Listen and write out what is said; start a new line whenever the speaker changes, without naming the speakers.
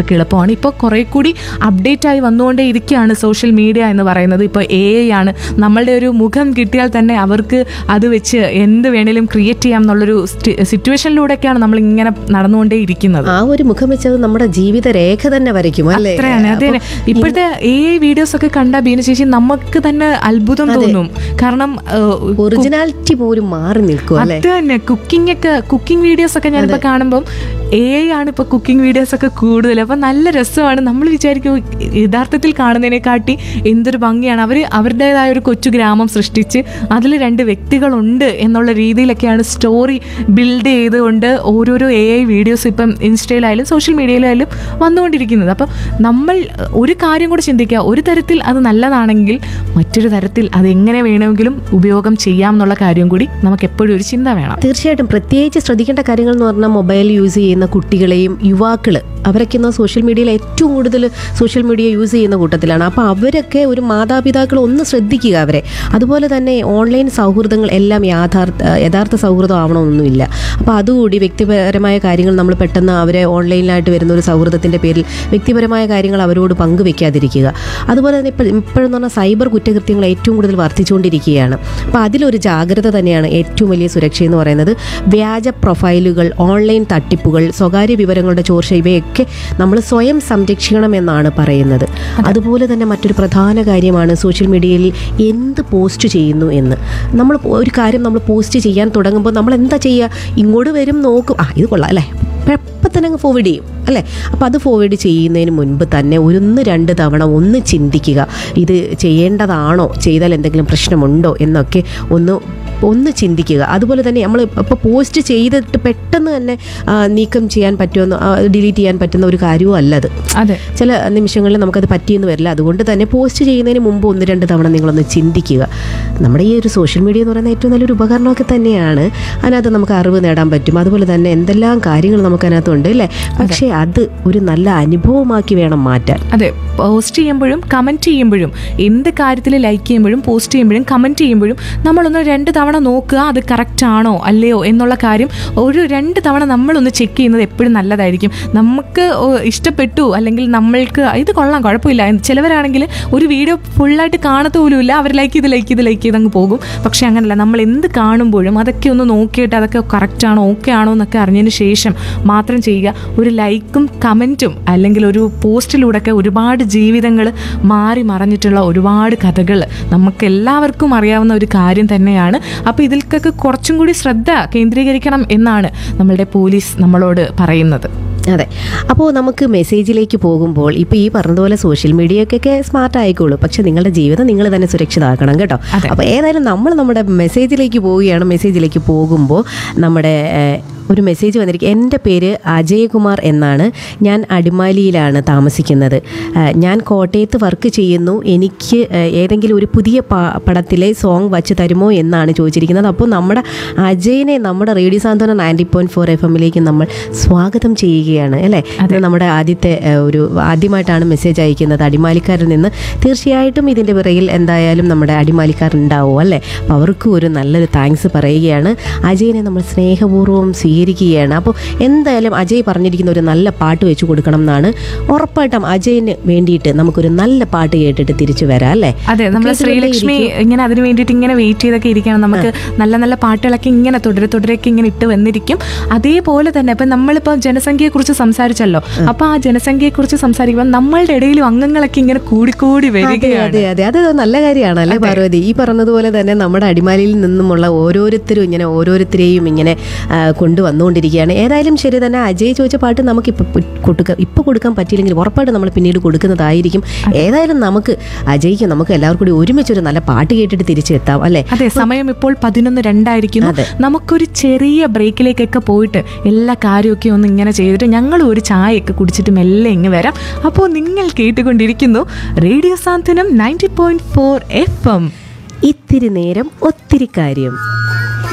ആൾക്കാർക്ക് എളുപ്പമാണ് ഇപ്പോൾ കുറേ കൂടി അപ്ഡേറ്റ് ആയി വന്നുകൊണ്ടേ ഇരിക്കുകയാണ് സോഷ്യൽ മീഡിയ എന്ന് പറയുന്നത് ഇപ്പോൾ എ ഐ ആണ് നമ്മളുടെ ഒരു മുഖം കിട്ടിയാൽ തന്നെ അവർക്ക് അത് വെച്ച് എന്ത് വേണേലും ക്രിയേറ്റ് ചെയ്യാം എന്നുള്ളൊരു സിറ്റുവേഷനിലൂടെയൊക്കെയാണ് നമ്മൾ ഇങ്ങനെ നടന്നുകൊണ്ടേ ഇരിക്കുന്നത്
ആ ഒരു മുഖം വെച്ചത് നമ്മുടെ ജീവിത രേഖ തന്നെ വരയ്ക്കും അല്ലേ
അത്രയാണ് അതെ
അപ്പൊ
ഇപ്പോഴത്തെ എ ഐ വീഡിയോസ് ഒക്കെ കണ്ട ബീന ചേച്ചി നമുക്ക് തന്നെ അത്ഭുതം തോന്നും കാരണം ഏഹ്,
ഒറിജിനാലിറ്റി പോലും മാറി നിൽക്കും അല്ലേ
അത് തന്നെ കുക്കിംഗ് ഒക്കെ കുക്കിംഗ് വീഡിയോസ് ഒക്കെ ഞാനിപ്പോ കാണുമ്പോൾ എ ഐ ആണ് ഇപ്പൊ കുക്കിംഗ് വീഡിയോസ് ഒക്കെ കൂടുതൽ അപ്പൊ നല്ല രസമാണ് നമ്മൾ വിചാരിക്കും യഥാർത്ഥത്തിൽ കാണുന്നതിനെക്കാട്ടി എന്തൊരു ഭംഗിയാണ് അവർ അവരുടേതായ ഒരു കൊച്ചു ഗ്രാമം സൃഷ്ടിച്ച് അതിൽ രണ്ട് വ്യക്തികളുണ്ട് എന്നുള്ള രീതിയിലൊക്കെയാണ് സ്റ്റോറി ബിൽഡ് ചെയ്തുകൊണ്ട് ഓരോരോ എ ഐ വീഡിയോസ് ഇപ്പം ഇൻസ്റ്റയിലായാലും സോഷ്യൽ മീഡിയയിലായാലും വന്നുകൊണ്ടിരിക്കുന്നത് അപ്പം നമ്മൾ ഒരു കാര്യം കൂടെ ചിന്തിക്കുക ഒരു തരത്തിൽ അത് നല്ലതാണെങ്കിൽ മറ്റൊരു തരത്തിൽ അത് എങ്ങനെ വേണമെങ്കിലും ഉപയോഗം ചെയ്യാം എന്നുള്ള കാര്യം കൂടി നമുക്ക് എപ്പോഴും ഒരു ചിന്ത വേണം
തീർച്ചയായിട്ടും പ്രത്യേകിച്ച് ശ്രദ്ധിക്കേണ്ട കാര്യങ്ങൾ എന്ന് പറഞ്ഞാൽ മൊബൈൽ യൂസ് ചെയ്യുന്ന കുട്ടികളെയും യുവാക്കൾ അവരൊക്കെ ഇന്ന് സോഷ്യൽ മീഡിയയിൽ ഏറ്റവും കൂടുതൽ സോഷ്യൽ മീഡിയ യൂസ് ചെയ്യുന്ന കൂട്ടത്തിലാണ് അപ്പോൾ അവരൊക്കെ ഒരു മാതാപിതാക്കൾ ഒന്ന് ശ്രദ്ധിക്കുക അവരെ അതുപോലെ തന്നെ ഓൺലൈൻ സൗഹൃദങ്ങൾ എല്ലാം യാഥാർത്ഥ യഥാർത്ഥ സൗഹൃദം ആവണമെന്നൊന്നുമില്ല അപ്പോൾ അതുകൂടി വ്യക്തിപരമായ കാര്യങ്ങൾ നമ്മൾ പെട്ടെന്ന് അവരെ ഓൺലൈനിലായിട്ട് വരുന്ന ഒരു സൗഹൃദത്തിൻ്റെ പേരിൽ വ്യക്തിപരമായ കാര്യങ്ങൾ അവരോട് പങ്കുവെക്കാതിരിക്കുക അതുപോലെ തന്നെ ഇപ്പോൾ ഇപ്പോഴെന്ന് പറഞ്ഞാൽ സൈബർ കുറ്റകൃത്യങ്ങൾ ഏറ്റവും കൂടുതൽ വർദ്ധിച്ചുകൊണ്ടിരിക്കുകയാണ് അപ്പോൾ അതിലൊരു ജാഗ്രത തന്നെയാണ് ഏറ്റവും വലിയ സുരക്ഷ എന്ന് പറയുന്നത് വ്യാജ പ്രൊഫൈലുകൾ ഓൺലൈൻ തട്ടിപ്പുകൾ സ്വകാര്യ വിവരങ്ങളുടെ ചോർച്ച ഇവയൊക്കെ നമ്മൾ സ്വയം സംരക്ഷിക്കണമെന്നാണ് പറയുന്നത് അതുപോലെ തന്നെ മറ്റൊരു പ്രധാന കാര്യമാണ് സോഷ്യൽ മീഡിയയിൽ എന്ത് പോസ്റ്റ് ചെയ്യുന്നു എന്ന് നമ്മൾ ഒരു കാര്യം നമ്മൾ പോസ്റ്റ് ചെയ്യാൻ തുടങ്ങുമ്പോൾ നമ്മൾ എന്താ ചെയ്യുക ഇങ്ങോട്ട് വരും നോക്കും ആ ഇത് കൊള്ളാം അല്ലേ അപ്പം തന്നെ അങ്ങ് ഫോർവേഡ് ചെയ്യും അല്ലേ അപ്പോൾ അത് ഫോർവേഡ് ചെയ്യുന്നതിന് മുൻപ് തന്നെ ഒന്ന് രണ്ട് തവണ ഒന്ന് ചിന്തിക്കുക ഇത് ചെയ്യേണ്ടതാണോ ചെയ്താൽ എന്തെങ്കിലും പ്രശ്നമുണ്ടോ എന്നൊക്കെ ഒന്ന് ഒന്ന് ചിന്തിക്കുക അതുപോലെ തന്നെ നമ്മൾ ഇപ്പോൾ പോസ്റ്റ് ചെയ്തിട്ട് പെട്ടെന്ന് തന്നെ ആ, നീക്കം ചെയ്യാൻ പറ്റുമെന്ന് ഡിലീറ്റ് ചെയ്യാൻ പറ്റുന്ന ഒരു കാര്യവും അല്ലത്
അതെ
ചില നിമിഷങ്ങളിൽ നമുക്കത് പറ്റിയെന്ന് വരില്ല അതുകൊണ്ട് തന്നെ പോസ്റ്റ് ചെയ്യുന്നതിന് മുമ്പ് ഒന്ന് രണ്ട് തവണ നിങ്ങളൊന്ന് ചിന്തിക്കുക നമ്മുടെ ഈ ഒരു സോഷ്യൽ മീഡിയ എന്ന് പറയുന്ന ഏറ്റവും നല്ലൊരു ഉപകരണമൊക്കെ തന്നെയാണ് അതിനകത്ത് നമുക്ക് അറിവ് നേടാൻ പറ്റും അതുപോലെ തന്നെ എന്തെല്ലാം കാര്യങ്ങൾ നമുക്ക് അതിനകത്തുണ്ട് അല്ലേ പക്ഷേ അത് ഒരു നല്ല അനുഭവമാക്കി വേണം മാറ്റാൻ
അതെ പോസ്റ്റ് ചെയ്യുമ്പോഴും കമൻറ്റ് ചെയ്യുമ്പോഴും എന്ത് കാര്യത്തിൽ ലൈക്ക് ചെയ്യുമ്പോഴും പോസ്റ്റ് ചെയ്യുമ്പോഴും കമൻറ്റ് ചെയ്യുമ്പോഴും നമ്മളൊന്ന് രണ്ട് തവണ നോക്കുക അത് കറക്റ്റ് ആണോ അല്ലയോ എന്നുള്ള കാര്യം ഒരു രണ്ട് തവണ നമ്മളൊന്ന് ചെക്ക് ചെയ്യുന്നത് എപ്പോഴും നല്ലതായിരിക്കും നമുക്ക് ഓ, ഇഷ്ടപ്പെട്ടു അല്ലെങ്കിൽ നമ്മൾക്ക് ഇത് കൊള്ളാം കുഴപ്പമില്ല എന്ന് ചിലവരാണെങ്കിൽ ഒരു വീഡിയോ ഫുള്ളായിട്ട് കാണത്ത പോലുമില്ല അവർ ലൈക്ക് ചെയ്ത് ലൈക്ക് ചെയ്ത് ലൈക്ക് ചെയ്ത് അങ്ങ് പോകും പക്ഷേ അങ്ങനല്ല നമ്മൾ എന്ത് കാണുമ്പോഴും അതൊക്കെ ഒന്ന് നോക്കിയിട്ട് അതൊക്കെ കറക്റ്റ് ആണോ ഓക്കെ ആണോ എന്നൊക്കെ അറിഞ്ഞതിന് ശേഷം മാത്രം ചെയ്യുക ഒരു ലൈക്കും കമൻറ്റും അല്ലെങ്കിൽ ഒരു പോസ്റ്റിലൂടെയൊക്കെ ഒരുപാട് ജീവിതങ്ങൾ മാറി മറഞ്ഞിട്ടുള്ള ഒരുപാട് കഥകൾ നമുക്ക് എല്ലാവർക്കും അറിയാവുന്ന ഒരു കാര്യം തന്നെയാണ് അപ്പോൾ ഇതിൽക്കൊക്കെ കുറച്ചും കൂടി ശ്രദ്ധ കേന്ദ്രീകരിക്കണം എന്നാണ് നമ്മളുടെ പോലീസ് നമ്മളോട് പറയുന്നത്
അതെ അപ്പോൾ നമുക്ക് മെസ്സേജിലേക്ക് പോകുമ്പോൾ ഇപ്പോൾ ഈ പറഞ്ഞതുപോലെ സോഷ്യൽ മീഡിയക്കൊക്കെ സ്മാർട്ട് ആയിക്കോളൂ പക്ഷെ നിങ്ങളുടെ ജീവിതം നിങ്ങൾ തന്നെ സുരക്ഷിതമാക്കണം കേട്ടോ
അതെ.
അപ്പോൾ ഏതായാലും നമ്മൾ നമ്മുടെ മെസ്സേജിലേക്ക് പോവുകയാണ് മെസ്സേജിലേക്ക് പോകുമ്പോൾ നമ്മുടെ ഏഹ്, ഒരു മെസ്സേജ് വന്നിരിക്കും എൻ്റെ പേര് അജയകുമാർ എന്നാണ് ഞാൻ അടിമാലിയിലാണ് താമസിക്കുന്നത് ഏഹ്, ഞാൻ കോട്ടയത്ത് വർക്ക് ചെയ്യുന്നു എനിക്ക് ഏഹ്, ഏതെങ്കിലും ഒരു പുതിയ പ- പടത്തിലെ സോങ് വച്ച് തരുമോ എന്നാണ് ചോദിച്ചിരിക്കുന്നത് അപ്പോൾ നമ്മുടെ അജയനെ നമ്മുടെ radio Santhwana ninety point four F എമ്മിലേക്ക് നമ്മൾ സ്വാഗതം ചെയ്യുകയാണ് അല്ലേ ഇത് നമ്മുടെ ആദ്യത്തെ ഏഹ്, ഒരു ആദ്യമായിട്ടാണ് മെസ്സേജ് അയക്കുന്നത് അടിമാലിക്കാരിൽ നിന്ന് തീർച്ചയായിട്ടും ഇതിൻ്റെ പിറകിൽ എന്തായാലും നമ്മുടെ അടിമാലിക്കാരുണ്ടാവും അല്ലേ അപ്പോൾ അവർക്കും ഒരു നല്ലൊരു താങ്ക്സ് പറയുകയാണ് അജയനെ നമ്മൾ സ്നേഹപൂർവ്വം സ്വീകരിക്കുകയാണ് അപ്പോൾ എന്തായാലും അജയ് പറഞ്ഞിരിക്കുന്ന ഒരു നല്ല പാട്ട് വെച്ച് കൊടുക്കണം എന്നാണ് ഉറപ്പായിട്ടും അജയന് വേണ്ടിയിട്ട് നമുക്കൊരു നല്ല പാട്ട് കേട്ടിട്ട് തിരിച്ചു വരാം അല്ലേ
അതെ നമ്മൾ
കേട്ടുകൊണ്ടേ
ശ്രീലക്ഷ്മി
ഇരിക്കും.
ഇങ്ങനെ അതിന് വേണ്ടിയിട്ട് ഇങ്ങനെ വെയിറ്റ് ചെയ്തൊക്കെ ഇരിക്കുകയാണ് നമുക്ക് നല്ല നല്ല പാട്ടുകളൊക്കെ ഇങ്ങനെ തുടരെ തുടരെയൊക്കെ ഇങ്ങനെ ഇട്ട് വന്നിരിക്കും അതേപോലെ തന്നെ ഇപ്പം നമ്മളിപ്പോൾ ജനസംഖ്യയെക്കുറിച്ച് സംസാരിച്ചല്ലോ അപ്പോൾ ആ ജനസംഖ്യയെക്കുറിച്ച് സംസാരിക്കുമ്പോൾ നമ്മളുടെ ഇടയിലും അംഗങ്ങളൊക്കെ ഇങ്ങനെ കൂടിക്കൂടി
അതെ
വരികയാണ്
അതെ അതെ അത് നല്ല കാര്യമാണ് അല്ലേ പാർവതി ഈ പറഞ്ഞതുപോലെ തന്നെ നമ്മുടെ അടിമാലിയിൽ നിന്നുമുള്ള ഓരോരുത്തരും ഇങ്ങനെ ഓരോരുത്തരെയും ഇങ്ങനെ ആ, കൊണ്ടുവന്നുകൊണ്ടിരിക്കുകയാണ് ഏതായാലും ശരി തന്നെ അജയ് ചോദിച്ച പാട്ട് നമുക്ക് ഇപ്പൊ കൊടുക്കാൻ ഇപ്പൊ കൊടുക്കാൻ പറ്റിയില്ലെങ്കിൽ ഉറപ്പായിട്ട് നമ്മൾ പിന്നീട് കൊടുക്കുന്നതായിരിക്കും ഏതായാലും നമുക്ക് അജയ്ക്ക് നമുക്ക് എല്ലാവർക്കും കൂടി ഒരുമിച്ച് ഒരു നല്ല പാട്ട് കേട്ടിട്ട് തിരിച്ചെത്താം അല്ലേ
അതെ സമയം ഇപ്പോൾ പതിനൊന്ന് രണ്ടായിരിക്കുന്നു
അതെ.
നമുക്കൊരു ചെറിയ ബ്രേക്കിലേക്കൊക്കെ പോയിട്ട് എല്ലാ കാര്യമൊക്കെ ഒന്ന് ഇങ്ങനെ ചെയ്തിട്ട് ഞങ്ങൾ ഒരു ചായയൊക്കെ കുടിച്ചിട്ട് മെല്ലെ ഇങ്ങ് വരാം അപ്പോൾ നിങ്ങൾ കേട്ടുകൊണ്ടിരിക്കുന്നു radio Santhwanam ninety point four F M
ഇത്തിരി നേരം ഒത്തിരി കാര്യം